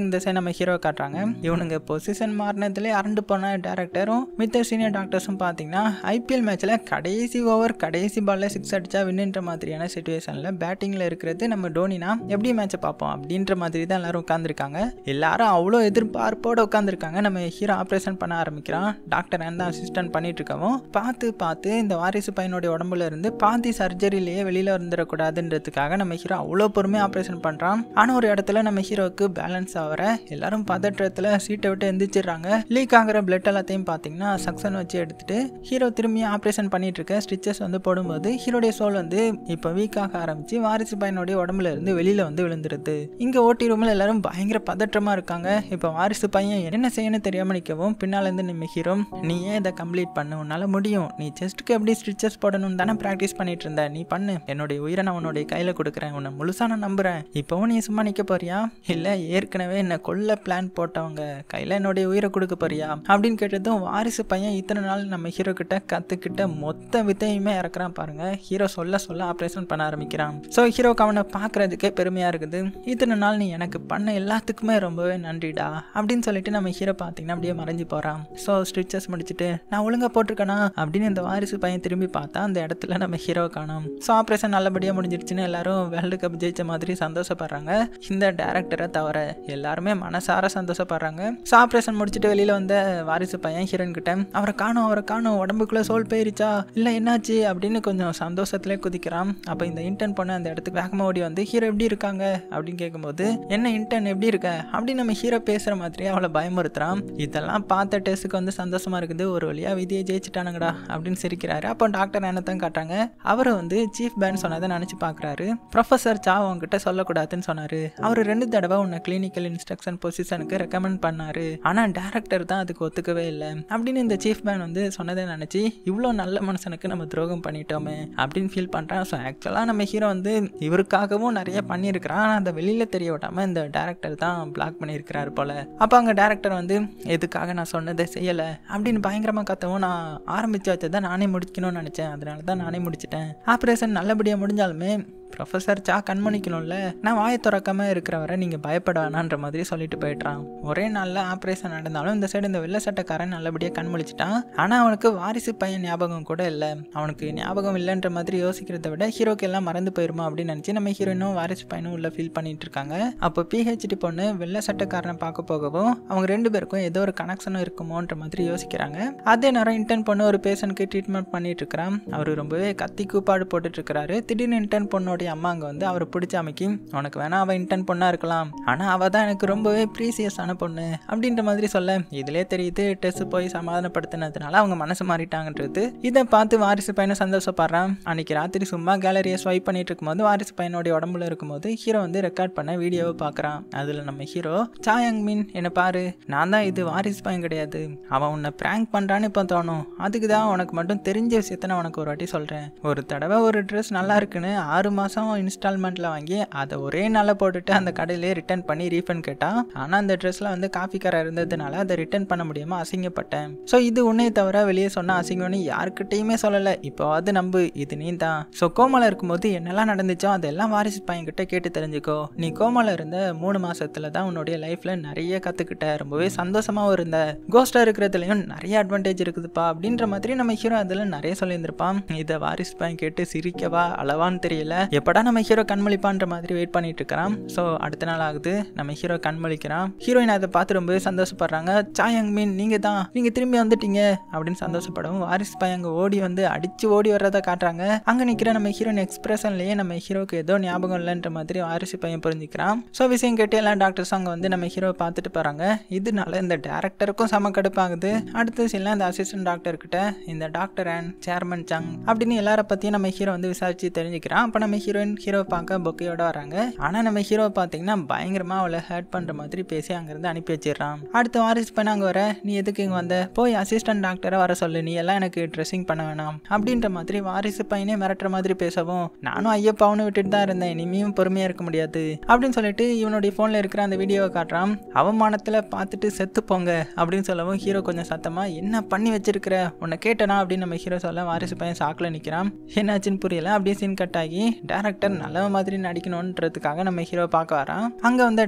இந்த சைடு நம்ம ஹீரோ காட்டுறாங்க இவனுங்க பொசிஷன் மாறினதுலேயே அரண்டு போன டேரக்டரும் மித்த சீனியர் டாக்டர்ஸும் பார்த்தீங்கன்னா ஐபிஎல் மேட்ச்சில் கடைசி ஓவர் கடைசி பால்ல சிக்ஸ் அடிச்சா வின்னுன்ற மாதிரியான சுச்சுவேஷனில் பேட்டிங்கில் இருக்கிறது நம்ம டோனினா எப்படி மேட்சை பார்ப்போம் அப்படின்ற மாதிரி தான் எல்லாரும் உட்காந்துருக்காங்க எல்லாரும் அவ்வளோ எதிர்பார்ப்போடு உட்காந்துருக்காங்க நம்ம ஹீரோ ஆப்ரேஷன் பண்ண ஆரம்பிக்கிறான் டாக்டர் எந்த அசிஸ்டன்ட் பண்ணிட்டு இருக்கவும் பார்த்து பார்த்து இந்த வாரிசு பையனுடைய உடம்புல இருந்து பாதி சர்ஜரியிலேயே வெளியில் வந்துடக்கூடாதுன்றதுக்காக நம்ம ஹீரோ அவ்வளோ பொறுமையாக ஆப்ரேஷன் பண்ணுறான் ஆனால் ஒரு இடத்துல நம்ம ஹீரோவுக்கு பேலன்ஸ் ஆகிற எல்லாரும் பதற்றத்தில் சீட்டை விட்டு எந்திரிச்சிடுறாங்க லீக் ஆகிற பிளட் எல்லாத்தையும் பார்த்தீங்கன்னா சக்சன் வச்சு எடுத்துட்டு ஹீரோ திரும்பி ஆப்ரேஷன் பண்ணிட்டு இருக்க ஸ்டிச்சஸ் வந்து போடும்போது ஹீரோடைய சோல் வந்து இப்போ வீக் ஆக ஆரம்பிச்சு வாரிசு பையனுடைய உடம்புல இருந்து வெளியில வந்து விழுந்துருது இங்க ஓட்டி ரூம்ல எல்லாரும் பயங்கர பதற்றமா இருக்காங்க இப்போ வாரிசு பையன் என்ன செய்யணும் தெரியாம நிற்கவும் பின்னால இருந்து நம்ம ஹீரோ நீ ஏன் இதை கம்ப்ளீட் பண்ணு உன்னால முடியும் நீ செஸ்ட்டுக்கு எப்படி ஸ்டிச்சஸ் போடணும்னு தானே ப்ராக்டிஸ் பண்ணிட்டு இருந்த நீ பண்ணு என்னுடைய உயிரை நான் உன்னுடைய கையில கொடுக்குறேன் உன்னை முழுசா நான் நம்புறேன் இப்போவும் நீ சும்மா நிக்க போறியா இல்ல ஏற்கனவே என்ன கொல்ல பிளான் போட்டவங்க கையில என்னுடைய உயிரை கொடுக்க போறியா அப்படின்னு கேட்டதும் வாரிசு பையன் இத்தனை நாள் நம்ம ஹீரோ கிட்ட கத்துக்கிட்ட மொத்த வித்தையுமே இறக்குறான் பாருங்க ஹீரோ சொல்ல சொல்ல ஆப்ரேஷன் பண்ண ஆரம்பிக்கிறான் ஸோ ஹீரோக்கு அவனை பார்க்கறதுக்கே பெருமையா இருக்குது இத்தனை நாள் நீ எனக்கு பண்ண எல்லாத்துக்குமே ரொம்பவே நன்றிடா அப்படின்னு சொல்லிட்டு நம்ம ஹீரோ பார்த்தீங்கன்னா அப்படியே மறைஞ்சு போறான் ஸோ ஸ்டிச்சஸ் முடிச்சுட்டு நான் ஒழுங்கா போட்டிருக்கேனா அப்படின்னு இந்த வாரிசு பையன் திரும்பி பார்த்தா அந்த இடத்துல நம்ம ஹீரோ காணோம் ஸோ ஆப்ரேஷன் நல்லபடியாக முடிஞ்சிருச்சுன்னு எல்லாரும் வேர்ல்டு கப் ஜெயிச்ச மாதிரி சந்தோஷப்படுறாங்க இந்த டேரக்டரை தவிர எல்லாருமே மனசார சந்தோஷப்படுறாங்க ஸோ ஆப்ரேஷன் முடிச்சுட்டு வெளியில வந்த வாரிசு பையன் ஹீரோயின் கிட்ட அவரை காணும் அவரை காணும் உடம்புக்குள்ள சோல் போயிருச்சா இல்லை என்னாச்சு அப்படின்னு கொஞ்சம் சந்தோஷத்திலே குதிக்கிறான் அப்போ இந்த இன்டர்ன் பொண்ணு அந்த இடத்துக்கு வேகமாக ஓடி வந்து ஹீரோ எப்படி இருக்காங்க அப்படின்னு கேட்கும்போது என்ன இன்டர்ன் எப்படி இருக்க அப்படின்னு நம்ம ஹீரோ பேசுகிற மாதிரியே அவளை பயமுறுத்துறான் இதெல்லாம் பார்த்த டெஸ்ட்டுக்கு வந்து சந்தோஷமா இருக்குது ஒரு வழியா விதியை ஜெயிச்சிட்டானுங்கடா அப்படின்னு சிரிக்கிறாரு அப்போ டாக்டர் என்னத்தான் காட்டுறாங்க அவர் வந்து சீஃப் பேன் சொன்னதை நினச்சி பார்க்குறாரு ப்ரொஃபஸர் சா உங்ககிட்ட சொல்லக்கூடாதுன்னு சொன்னார் அவர் ரெண்டு தடவை உன்னை கிளினிக்கல் இன்ஸ்ட்ரக்ஷன் பொசிஷனுக்கு ரெக்கமெண்ட் பண்ணாரு ஆனால் டேரக்டர் தான் அதுக்கு ஒத்துக்கவே இல்லை அப்படின்னு இந்த சீஃப் பேன் வந்து சொன்னதை நினச்சி இவ்வளோ நல்ல மனுஷனுக்கு நம்ம துரோகம் பண்ணிட்டோமே அப்படின்னு ஃபீல் பண்ணுறான் ஸோ ஆக்சுவலாக நம்ம ஹீரோ வந்து இவருக்காகவும் நிறைய பண்ணியிருக்கிறான் ஆனால் அதை வெளியில் தெரிய விடாமல் இந்த டேரக்டர் தான் பிளாக் பண்ணியிருக்கிறாரு போல அப்போ அங்கே டேரக்டர் வந்து எதுக்காக நான் சொன்னதை செய்யலை அப்படின்னு பயங்கரமாக கத்தவும் நான் ஆரம்பித்து வச்சதை நானே முடிக்கணும்னு நினச்சேன் அதனால தான் நானே முடிச்சிட்டேன் ஆப்ரேஷன் நல்லபடியாக முடிஞ்சாலுமே ப்ரொஃபஸர் சா கண்மணிக்கணும்ல நான் வாயை திறக்காம இருக்கிறவரை நீங்கள் பயப்பட வேணான்ற மாதிரி சொல்லிட்டு போயிட்டான் ஒரே நாளில் ஆப்ரேஷன் நடந்தாலும் இந்த சைடு இந்த வெள்ளை சட்டக்காரன் நல்லபடியாக கண் முழிச்சிட்டான் ஆனால் அவனுக்கு வாரிசு பையன் ஞாபகம் கூட இல்லை அவனுக்கு ஞாபகம் இல்லைன்ற மாதிரி யோசிக்கிறத விட ஹீரோக்கு எல்லாம் மறந்து போயிருமா அப்படின்னு நினச்சி நம்ம ஹீரோயினும் வாரிசு பையனும் உள்ள ஃபீல் பண்ணிட்டு இருக்காங்க அப்போ பிஹெச்டி பொண்ணு வெள்ளை சட்டக்காரனை பார்க்க போகவும் அவங்க ரெண்டு பேருக்கும் ஏதோ ஒரு கனெக்ஷனும் இருக்குமோன்ற மாதிரி யோசிக்கிறாங்க அதே நேரம் இன்டர்ன் பொண்ணு ஒரு பேஷனுக்கு ட்ரீட்மெண்ட் பண்ணிட்டு இருக்கிறான் அவர் ரொம்பவே கத்தி கூப்பாடு போட்டுட்டு இருக்கிறாரு திடீர்னு இன்டர்ன் பொண்ணோடைய அம்மா அங்கே வந்து அவரை பிடிச்ச அமைக்கி உனக்கு வேணா அவள் இன்டர்ன் பொண்ணாக இருக்கலாம் ஆனால் அவள் தான் எனக்கு ரொம்பவே ப்ரீசியஸான பொண்ணு அப்படின்ற மாதிரி சொல்ல இதிலே தெரியுது டெஸ்ட் போய் சமாதானப்படுத்தினதுனால அவங்க மனசு மாறிட்டாங்கன்றது இதை பார்த்து வாரிசு பையனை சந்தோஷப்படுறான் அன்னைக்கு ராத்திரி சும்மா கேலரியை ஸ்வைப் பண்ணிட்டு இருக்கும்போது வாரிசு பையனோட உடம்புல இருக்கும்போது ஹீரோ வந்து ரெக்கார்ட் பண்ண வீடியோவை பார்க்குறான் அதில் நம்ம ஹீரோ சாயங் மீன் என்னை பாரு நான் தான் இது வாரிசு பையன் கிடையாது அவன் உன்னை ப்ராங்க் பண்ணுறான்னு இப்போ தோணும் அதுக்கு தான் உனக்கு மட்டும் தெரிஞ்ச விஷயத்த நான் உனக்கு ஒரு வாட்டி சொல்கிறேன் ஒரு தடவை ஒரு ட்ரெஸ் நல்லா இருக்குன்னு ஆறு மாதம் இன்ஸ்டால்மெண்ட்டில் வாங்கி அதை ஒரே நாளில் போட்டுட்டு அந்த கடையிலே ரிட்டர்ன் பண்ணி ரீஃபண்ட் கேட்டான் ஆனால் அந்த ட்ரெஸ்ஸில் வந்து காஃபி கரை இருந்ததுனால அதை ரிட்டர்ன் பண்ண முடியாமல் அசிங்கப்பட்டேன் ஸோ இது உன்னை தவிர வெளியே சொன்ன அசிங்கம்னு யாருக்கிட்டையுமே சொல்லலை இப்போ அது நம்பு இது நீ தான் ஸோ கோமால இருக்கும்போது என்னெல்லாம் நடந்துச்சோ அதெல்லாம் வாரிசு பையன்கிட்ட கேட்டு தெரிஞ்சுக்கோ நீ கோமால இருந்த மூணு மாசத்துல தான் உன்னுடைய லைஃப்ல நிறைய கத்துக்கிட்ட ரொம்பவே சந்தோஷமாவும் இருந்த கோஸ்டா இருக்கிறதுலையும் நிறைய அட்வான்டேஜ் இருக்குதுப்பா அப்படின்ற மாதிரி நம்ம ஹீரோ அதில் நிறைய சொல்லியிருந்திருப்பான் இதை வாரிசு பையன் கேட்டு சிரிக்கவா அளவான்னு தெரியல எப்படா நம்ம ஹீரோ கண்மொழிப்பான்ற மாதிரி வெயிட் பண்ணிட்டு இருக்கிறான் ஸோ அடுத்த நாள் ஆகுது நம்ம ஹீரோ கண்மொழிக்கிறான் ஹீரோயின் அதை பார்த்து ரொம்பவே சந்தோஷப்படுறாங்க சாயங் மீன் நீங்க தான் நீங்க திரும்பி வந்துட்டீங்க அப்படின்னு சந்தோஷப்படவும் வாரிசு பையன் அங்க ஓடி வந்து அடிச்சு ஓடி வர்றதை காட்டுறாங்க அங்க நிக்கிற நம்ம ஹீரோயின் எக்ஸ்பிரஷன்லயே நம்ம ஹீரோக்கு ஏதோ ஞாபகம் இல்லைன்ற மாதிரி வாரிசு பையன் புரிஞ்சுக்கிறான் ஸோ விஷயம் கேட்டு எல்லா டாக்டர்ஸ் அங்கே வந்து நம்ம ஹீரோவை பார்த்துட்டு போறாங்க இதனால இந்த டேரக்டருக்கும் செம கடுப்பாகுது அடுத்து சில இந்த அசிஸ்டன்ட் டாக்டர் கிட்ட இந்த டாக்டர் அண்ட் சேர்மன் சங் அப்படின்னு எல்லார பத்தியும் நம்ம ஹீரோ வந்து விசாரிச்சு தெரிஞ்சுக்கிறான் அப்போ நம்ம ஹீரோயின் ஹீரோவை பார்க்க பொக்கையோட வராங்க ஆனா நம்ம ஹீரோவை பார்த்தீங்கன்னா பயங்கரமா அவளை ஹர்ட் பண்ற மாதிரி பேசி அங்கிருந்து அனுப்பி வச்சிடுறான் அடுத்து வாரிசு பையன் அங்கே வர நீ எதுக்கு இங்கே வந்த போய் அசிஸ்டன்ட் டாக்டரை வர சொல்லு நீ எல்லாம் எனக்கு ட்ரெஸ்ஸிங் பண்ண வேணாம் அப்படின்ற மாதிரி வாரிசு பையனே மிரட்டுற மாதிரி பேசவும் நானும் ஐயப்பாவனு விட்டுட்டு தான் இருந்தேன் இனிமேயும் பொறுமையாக இருக்க முடியாது அப்படின்னு சொல்லிட்டு இவனுடைய ஃபோனில் இருக்கிற அந்த வீடியோவை காட்டுறான் அவமானத்தில் பார்த்துட்டு செத்து போங்க அப்படின்னு சொல்லவும் ஹீரோ கொஞ்சம் சத்தமாக என்ன பண்ணி வச்சிருக்கிற உன்னை கேட்டனா அப்படின்னு நம்ம ஹீரோ சொல்ல வாரிசு பையன் சாக்கில் நிற்கிறான் என்னாச்சுன்னு புரியல அப்படியே சீன் கட் ஆகி டேரக்டர் நல்ல மாதிரி நடிக்கணுன்றதுக்காக நம்ம ஹீரோ பார்க்க வரான் அங்கே வந்த டேரக்டரை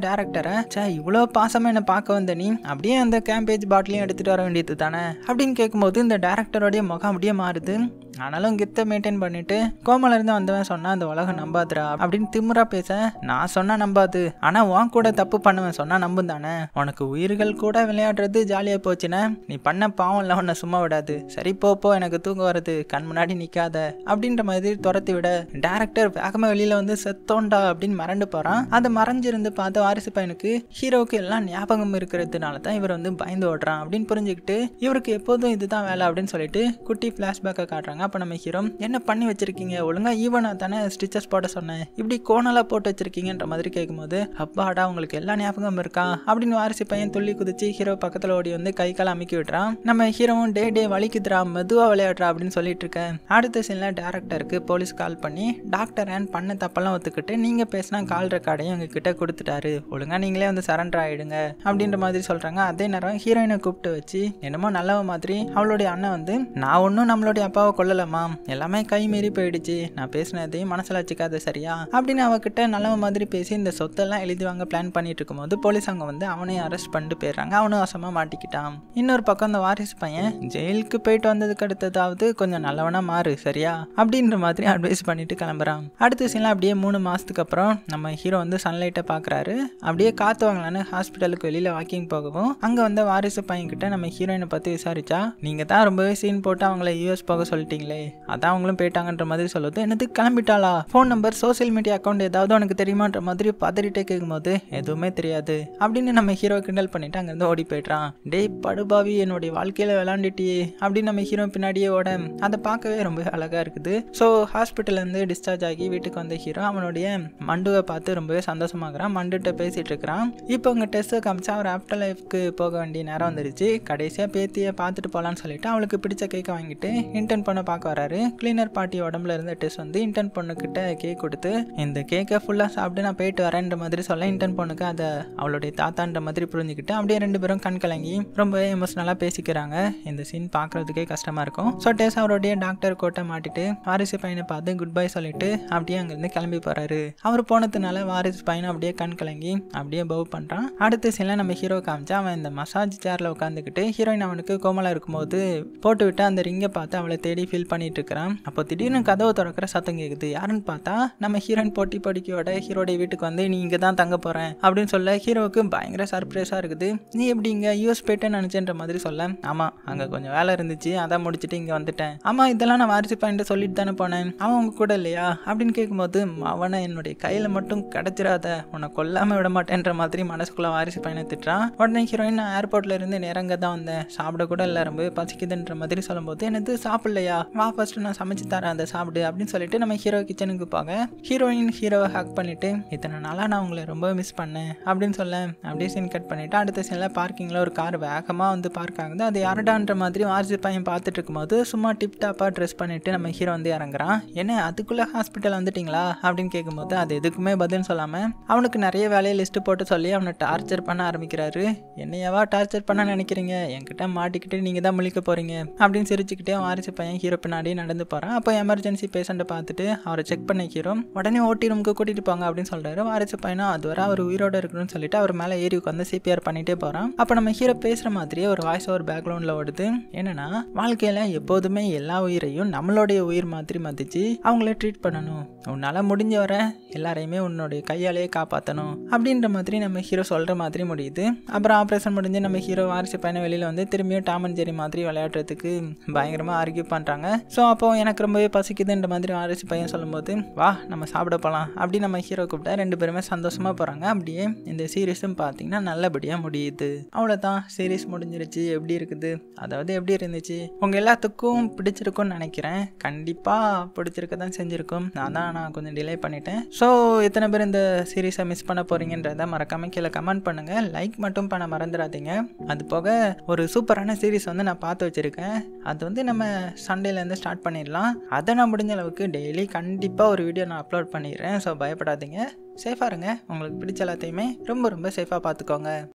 வேற சே இவ்வளோ பாசமாக என்னை பார்க்க வந்த நீ அப்படியே அந்த கேம்பேஜ் பாட்டிலையும் எடுத்துகிட்டு வர வேண்டியது தானே அப்படின்னு கேட்கும்போது இந்த டேரக்டரோடைய முகம் அப்படியே மாறுது ஆனாலும் கித்த மெயின்டைன் பண்ணிட்டு கோமல இருந்து வந்தவன் சொன்னா அந்த உலகம் நம்பாதுடா அப்படின்னு திமுறா பேச நான் சொன்னா நம்பாது ஆனா உன் கூட தப்பு பண்ணுவேன் சொன்னா நம்பும் தானே உனக்கு உயிர்கள் கூட விளையாடுறது ஜாலியா போச்சுன்னா நீ பண்ண பாவம் இல்லை உன்னை சும்மா விடாது சரி போ போ எனக்கு தூக்கம் வருது கண் முன்னாடி நிக்காத அப்படின்ற மாதிரி துரத்தி விட டேரக்டர் வேகமா வெளியில வந்து செத்தோண்டா அப்படின்னு மறந்து போறான் அதை மறைஞ்சிருந்து பார்த்த வாரிசு பையனுக்கு ஹீரோவுக்கு எல்லாம் ஞாபகம் இருக்கிறதுனால தான் இவர் வந்து பயந்து ஓடுறான் அப்படின்னு புரிஞ்சுக்கிட்டு இவருக்கு எப்போதும் இதுதான் வேலை அப்படின்னு சொல்லிட்டு குட்டி ஃப்ளாஷ்பேக்கை காட்டுறாங்க அப்போ நம்ம ஹீரோ என்ன பண்ணி வச்சிருக்கீங்க ஒழுங்கா ஈவனாக தானே ஸ்டிச்சஸ் போட சொன்னேன் இப்படி கோணலாக போட்டு வச்சிருக்கீங்கன்ற மாதிரி கேட்கும்போது அப்பாடா உங்களுக்கு எல்லா ஞாபகம் இருக்கா அப்படின்னு வாரிசு பையன் துள்ளி குதிச்சு ஹீரோ பக்கத்தில் ஓடி வந்து கை கால் அமைக்கி விடுறான் நம்ம ஹீரோவும் டே டே வலிக்குதுரா மெதுவாக விளையாடுறா அப்படின்னு சொல்லிட்டு இருக்கேன் அடுத்த சீனில் டேரக்டருக்கு போலீஸ் கால் பண்ணி டாக்டர் ஏன் பண்ண தப்பெல்லாம் ஒத்துக்கிட்டு நீங்கள் பேசினா கால் ரெக்கார்டையும் எங்ககிட்ட கொடுத்துட்டாரு ஒழுங்கா நீங்களே வந்து சரண்டர் ஆகிடுங்க அப்படின்ற மாதிரி சொல்கிறாங்க அதே நேரம் ஹீரோயினை கூப்பிட்டு வச்சு என்னமோ நல்லவ மாதிரி அவளுடைய அண்ணன் வந்து நான் ஒன்றும் நம்மளுடைய அப்பாவை கொல்லலம்மா எல்லாமே கை மீறி போயிடுச்சு நான் பேசினதையும் மனசில் வச்சுக்காத சரியா அப்படின்னு அவகிட்ட நல்லவ மாதிரி பேசி இந்த சொத்தெல்லாம் எழுதி வாங்க பிளான் பண்ணிட்டு இருக்கும்போது போலீஸ் அவங்க வந்து அவனையும் அரெஸ்ட் பண்ணிட்டு போயிடுறாங்க அவனும் வசமாக மாட்டிக்கிட்டான் இன்னொரு பக்கம் இந்த வாரிசு பையன் ஜெயிலுக்கு போயிட்டு வந்ததுக்கு அடுத்ததாவது கொஞ்சம் நல்லவனா மாறு சரியா அப்படின்ற மாதிரி அட்வைஸ் பண்ணிட்டு கிளம்புறான் அடுத்த சீனில் அப்படியே மூணு மாதத்துக்கு அப்புறம் நம்ம ஹீரோ வந்து சன்லைட்டை பார்க்குறாரு அப்படியே காற்று வாங்கலான்னு ஹாஸ்பிட்டலுக்கு வெளியில் வாக்கிங் போகவும் அங்கே வந்த வாரிசு பையன்கிட்ட நம்ம ஹீரோயினை பற்றி விசாரிச்சா நீங்கள் தான் ரொம்பவே சீன் போட்டு அவங்கள யூஎஸ் போக சொல்லிட்டீங்களே அதான் அவங்களும் போயிட்டாங்கன்ற மாதிரி சொல்லுது என்னது கிளம்பிட்டாளா phone number social media account ஏதாவது உனக்கு தெரியுமான்ற மாதிரி பதறிட்டே கேட்கும்போது எதுவுமே தெரியாது அப்படின்னு நம்ம ஹீரோ கிண்டல் பண்ணிட்டு அங்கேருந்து ஓடி போயிடுறான் டேய் படுபாவி என்னுடைய வாழ்க்கையில் விளாண்டுட்டியே அப்படின்னு நம்ம ஹீரோ பின்னாடியே ஓட அதை பார்க்கவே ரொம்ப அழகாக இருக்குது ஸோ ஹாஸ்பிட்டல்லேருந்து டிஸ்சார்ஜ் ஆகி வீட்டுக்கு வந்த ஹீரோ அவனுடைய மண்டுவை பார்த்து ரொம்பவே சந்தோஷமாகறான் மண்டுகிட்ட பேசிகிட்டு இருக்கிறான் இப்போ உங்க டெஸ்ட்டை காமிச்சா அவர் ஆஃப்டர் லைஃப்க்கு போக வேண்டிய நேரம் வந்துருச்சு கடைசியாக பேத்தியை பார்த்துட்டு போகலான்னு சொல்லிட்டு அவளுக்கு பிடிச்ச கேக்கை வாங்கிட்டு இன்டர்ன் பண்ண பார்க்க வராரு கிளீனர் பாட்டி உடம்புல இருந்த டெஸ்ட் வந்து இன்டர்ன் பொண்ணுக்கிட்ட கேக் கொடுத்து இந்த கேக்கை ஃபுல்லாக சாப்பிட்டு நான் போயிட்டு வரேன்ற மாதிரி சொல்ல இன்டர்ன் பொண்ணுக்கு அதை அவளுடைய தாத்தான்ற மாதிரி புரிஞ்சுக்கிட்டு அப்படியே ரெண்டு பேரும் கண் கலங்கி ரொம்பவே எமோஷனலாக பேசிக்கிறாங்க இந்த சீன் பார்க்குறதுக்கே கஷ்டமாக இருக்கும் ஸோ டேஸ் அவருடைய டாக்டர் கோட்டை மாட்டிட்டு வாரிசு பையனை பார்த்து குட் பை சொல்லிட்டு அப்படியே அங்கேருந்து கிளம்பி போகிறாரு அவர் போனதுனால வாரிசு பையனும் அப்படியே கண் கலங்கி அப்படியே பவ் பண்ணுறான் அடுத்த சீனில் நம்ம ஹீரோ காமிச்சா அவன் இந்த மசாஜ் சேரில் உட்காந்துக்கிட்டு ஹீரோயின் அவனுக்கு கோமலா இருக்கும்போது போட்டு விட்டு அந்த ரிங்கை பார்த்து அவளை தேடி ஃபீல் பண்ணிட்டு இருக்கிறான் அப்போ திடீர்னு கதவை திறக்கிற சத்தம் கேட்குது யாருன்னு பார்த்தா நம்ம ஹீரோயின் போட்டி படிக்கையோட ஹீரோடைய வீட்டுக்கு வந்து நீ இங்கே தான் தங்க போகிறேன் அப்படின்னு சொல்ல ஹீரோவுக்கு பயங்கர சர்ப்ரைஸாக இருக்குது நீ எப்படி இங்கே யூஎஸ் போயிட்டேன்னு நினச்சேன்ற மாதிரி சொல்ல ஆமாம் அங்கே கொஞ்சம் வேலை இருந்துச்சு அதான் முடிச்சுட்டு இங்கே வந்துட்டேன் ஆமாம் இதெல்லாம் நான் வாரிசு பையன்ட்டு சொல்லிட்டு தானே போனேன் அவன் உங்க கூட இல்லையா அப்படின்னு கேட்கும்போது அவனை என்னுடைய கையில் மட்டும் கிடச்சிடாத உன்னை கொல்லாமல் விட மாட்டேன்ற மாதிரி மனசுக்குள்ள வாரிசு பையனை திட்டுறான் உடனே ஹீரோயின் நான் ஏர்போர்ட்ல இருந்து நேரங்க தான் வந்தேன் சாப்பிட கூட இல்லை ரொம்ப பசிக்குதுன்ற மாதிரி சொல்லும்போது எனக்கு சாப்பிடலையா வா ஃபர்ஸ்ட் நான் சமைச்சு தரேன் அதை சாப்பிடு அப்படின்னு சொல்லிட்டு நம்ம ஹீரோ கிச்சனுக்கு போக ஹீரோயின் ஹீரோவை ஹக் பண்ணிட்டு இத்தனை நாளாக நான் உங்களை ரொம்ப மிஸ் பண்ணேன் அப்படின்னு சொல்ல அப்படியே சீன் கட் பண்ணிட்டு அடுத்த சீனில் பார்க்கிங்கில் ஒரு கார் வேகமாக வந்து பார்க் ஆகுது அது யாரடான்ற மாதிரி வாரிசு பையன் பார்த்துட்டு இருக்கும்போது சும்மா டிப் டாப்பாக ட்ரெஸ் பண்ணிட்டு நம்ம ஹீரோ வந்து இறங்குறான் என்ன அதுக்குள்ளே ஹாஸ்பிட்டல் வந்துட்டீங்களா அப்படின்னு கேட்கும்போது அது எதுக்குமே பதில் சொல்லாமல் அவனுக்கு நிறைய வேலையை லிஸ்ட்டு போட்டு சொல்லி அவனை டார்ச்சர் பண்ண ஆரம்பிக்கிறாரு என்னையவா டார்ச்சர் பண்ண நினைக்கிறீங்க என்கிட்ட மாட்டிக்கிட்டு நீங்கள் தான் முழிக்க போகிறீங்க அப்படின்னு சிரிச்சுக்கிட்டே வாரிசு பையன் ஹீரோ பின்னாடி நடந்து போகிறான் அப்போ எமர்ஜென்சி பேஷண்ட்டை பார்த்துட்டு அவரை செக் பண்ண ஹீரோ உடனே ஓட்டி ரூமுக்கு கூட்டிகிட்டு போங்க அப்படின்னு சொல்கிறாரு வாரிசு பையனும் அதுவரை அவர் உயிரோட இருக்கணும்னு சொல்லிட்டு அவர் மேலே ஏறி உட்காந்து சிபிஆர் பண்ணிட்டே போகிறான் அப்போ நம்ம ஹீரோ பேசுகிற மாதிரியே ஒரு வாய்ஸ் ஓவர் பேக்ரவுண்டில் ஓடுது என்னன்னா வாழ்க்கையில் எப்போதுமே எல்லா உயிரையும் நம்மளுடைய உயிர் மாதிரி மதிச்சு அவங்கள ட்ரீட் பண்ணணும் உன்னால் முடிஞ்ச வர எல்லாரையுமே உன்னுடைய கையாலேயே காப்பாற்றணும் அப்படின்ற மாதிரி நம்ம ஹீரோ சொல்கிற மாதிரி முடியுது அப்புறம் ஆப்ரேஷன் முடிஞ்சு நம்ம ஹீரோ வாரிசு பையனை வெளியில் வந்து திரும்பியும் டாம் அண்ட் ஜெரி மாதிரி விளையாடுறதுக்கு பயங்கரமாக ஆர்கியூ பண்ணுறாங்க ஸோ அப்போ எனக்கு ரொம்பவே பசிக்குதுன்ற மாதிரி வாரிசு பையன் சொல்லும்போது வா நம்ம சாப்பிட போகலாம் அப்படி நம்ம ஹீரோ கூப்பிட்டா ரெண்டு பேருமே சந்தோஷமாக போகிறாங்க அப்படியே இந்த சீரீஸும் பார்த்தீங்கன்னா நல்லபடியாக முடியுது அவ்வளோதான் சீரீஸ் முடிஞ்சிருச்சு எப்படி இருக்குது அதாவது எப்படி இருந்துச்சு உங்கள் எல்லாத்துக்கும் பிடிச்சிருக்கும்னு நினைக்கிறேன் கண்டிப்பாக பிடிச்சிருக்க தான் செஞ்சுருக்கும் நான் தான் நான் கொஞ்சம் டிலே பண்ணிட்டேன் ஸோ எத்தனை பேர் இந்த சீரீஸை மிஸ் பண்ண போகிறீங்கன்றத மறக்காமல் கீழே கமெண்ட் பண்ணுங்கள் லைக் மட்டும் பண்ண மறந்துடாதீங்க அது போக ஒரு சூப்பரான சீரீஸ் வந்து நான் பார்த்து வச்சுருக்கேன் அது வந்து நம்ம சண்டேலேருந்து ஸ்டார்ட் பண்ணிடலாம் அதை நான் முடிஞ்ச அளவுக்கு டெய்லி கண்டிப்பாக ஒரு வீடியோ நான் அப்லோட் பண்ணிடுறேன் ஸோ பயப்படாதீங்க சேஃபாக இருங்க உங்களுக்கு பிடிச்ச எல்லாத்தையுமே ரொம்ப ரொம்ப சேஃபாக பார்த்துக்கோங்க